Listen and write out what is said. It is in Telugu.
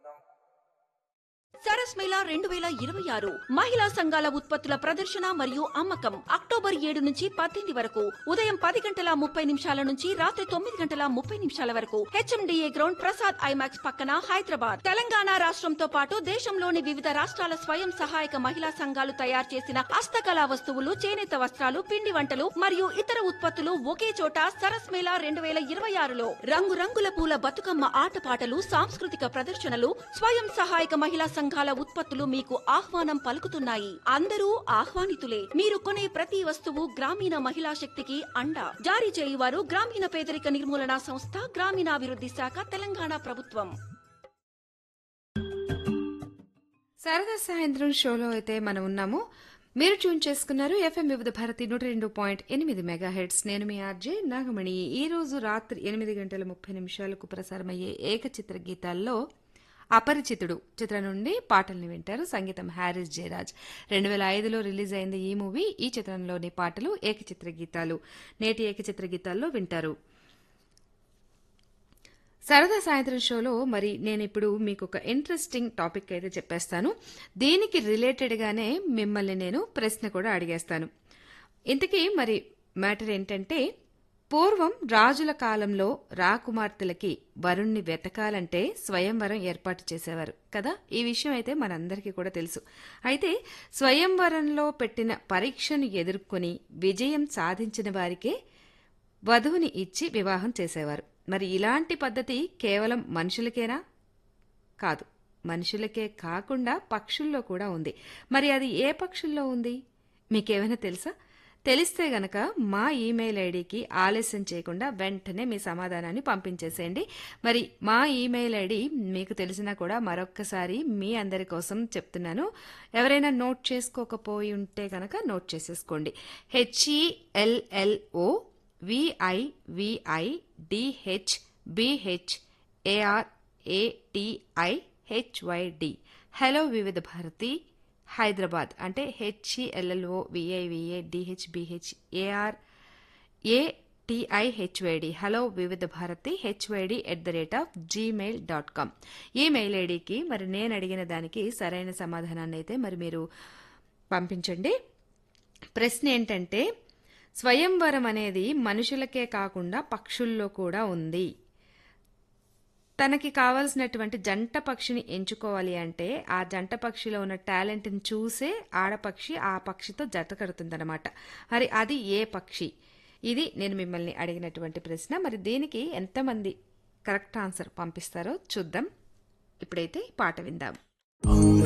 సరస్ మేళా రెండు వేల ఇరవై ఆరు మహిళా సంఘాల ఉత్పత్తుల ప్రదర్శన మరియు అమ్మకం అక్టోబర్ ఏడు నుంచి పద్దెనిమిది వరకు ఉదయం పది గంటల ముప్పై నిమిషాల నుంచి రాత్రి తొమ్మిది గంటల ముప్పై నిమిషాల వరకు హెచ్ఎండిఏ గ్రౌండ్ ప్రసాద్ ఐమాక్స్ పక్కన హైదరాబాద్ తెలంగాణ రాష్ట్రంతో పాటు దేశంలోని వివిధ రాష్ట్రాల స్వయం సహాయక మహిళా సంఘాలు తయారు చేసిన హస్తకళా వస్తువులు చేనేత వస్త్రాలు పిండి వంటలు మరియు ఇతర ఉత్పత్తులు ఒకే చోట సరస్ మేళా రెండు వేల ఇరవై ఆరులో రంగురంగుల పూల బతుకమ్మ ఆటపాటలు సాంస్కృతిక ప్రదర్శనలు స్వయం సహాయక మహిళా సంఘాల ఉత్పత్తులు మీకు ఆహ్వానం పలుకుతున్నాయి అందరూ ఆహ్వానితులే మీరు కొనే ప్రతి వస్తువు గ్రామీణ మహిళా శక్తికి అండ జారీ చేయువారు గ్రామీణ పేదరిక నిర్మూలన సంస్థ గ్రామీణాభివృద్ధి శాఖ తెలంగాణ ప్రభుత్వం సరదా సాయంత్రం షోలో అయితే మనం ఉన్నాము మీరు ట్యూన్ చేసుకున్నారు ఎఫ్ఎం వివిధ భారతి నూట రెండు పాయింట్ ఎనిమిది మెగా హెడ్స్ నేను మీ ఆర్జే నాగమణి ఈ రోజు రాత్రి ఎనిమిది గంటల ముప్పై నిమిషాలకు ప్రసారమయ్యే ఏకచిత్ర గీతాల్లో అపరిచితుడు చిత్రం నుండి పాటల్ని వింటారు సంగీతం హ్యారిస్ జయరాజ్ రెండు వేల ఐదులో రిలీజ్ అయింది ఈ మూవీ ఈ చిత్రంలోని పాటలు ఏకచిత్ర గీతాలు నేటి ఏకచిత్ర గీతాల్లో వింటారు సరదా సాయంత్రం షోలో మరి నేను ఇప్పుడు మీకు ఒక ఇంట్రెస్టింగ్ టాపిక్ అయితే చెప్పేస్తాను దీనికి రిలేటెడ్గానే మిమ్మల్ని నేను ప్రశ్న కూడా అడిగేస్తాను ఇంతకీ మరి మ్యాటర్ ఏంటంటే పూర్వం రాజుల కాలంలో రాకుమార్తెలకి వరుణ్ణి వెతకాలంటే స్వయంవరం ఏర్పాటు చేసేవారు కదా ఈ విషయం అయితే మనందరికీ కూడా తెలుసు అయితే స్వయంవరంలో పెట్టిన పరీక్షను ఎదుర్కొని విజయం సాధించిన వారికే వధువుని ఇచ్చి వివాహం చేసేవారు మరి ఇలాంటి పద్ధతి కేవలం మనుషులకేనా కాదు మనుషులకే కాకుండా పక్షుల్లో కూడా ఉంది మరి అది ఏ పక్షుల్లో ఉంది మీకేమైనా తెలుసా తెలిస్తే గనక మా ఈమెయిల్ ఐడికి ఆలస్యం చేయకుండా వెంటనే మీ సమాధానాన్ని పంపించేసేయండి మరి మా ఈమెయిల్ ఐడి మీకు తెలిసినా కూడా మరొక్కసారి మీ అందరి కోసం చెప్తున్నాను ఎవరైనా నోట్ చేసుకోకపోయి ఉంటే గనక నోట్ చేసేసుకోండి H E L L O V I V I D H B H A R A T I H Y D hello Vividh Bharati Hyderabad అంటే H E L L O V I V A D H B H A R A T I H Y D hello Vividh Bharati H Y D at the rate of Gmail dot com email ఐడికి మరి నేను అడిగిన దానికి సరైన సమాధానాన్ని అయితే మరి మీరు పంపించండి ప్రశ్న ఏంటంటే స్వయంవరం అనేది మనుషులకే కాకుండా పక్షుల్లో కూడా ఉంది తనకి కావలసినటువంటి జంట పక్షిని ఎంచుకోవాలి అంటే ఆ జంట పక్షిలో ఉన్న టాలెంట్ని చూసే ఆడపక్షి ఆ పక్షితో జత కడుతుందన్నమాట మరి అది ఏ పక్షి ఇది నేను మిమ్మల్ని అడిగినటువంటి ప్రశ్న మరి దీనికి ఎంతమంది కరెక్ట్ ఆన్సర్ పంపిస్తారో చూద్దాం ఇప్పుడైతే పాట విందాం